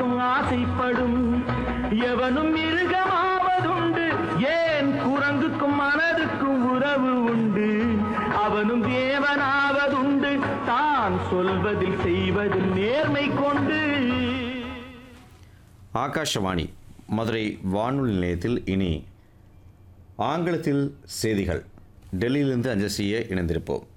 யாருக்கும் ஆசைப்படும் எவனும் மிருகமாவதுண்டு ஏன் குரங்குக்கும் மனதுக்கும் உறவு உண்டு அவனும் தேவனாவதுண்டு தான் சொல்வதில் செய்வதில் நேர்மை கொண்டு ஆகாஷவாணி மதுரை வானொலி நிலையத்தில் இனி ஆங்கிலத்தில் செய்திகள் டெல்லியிலிருந்து அஞ்சல் செய்ய இணைந்திருப்போம்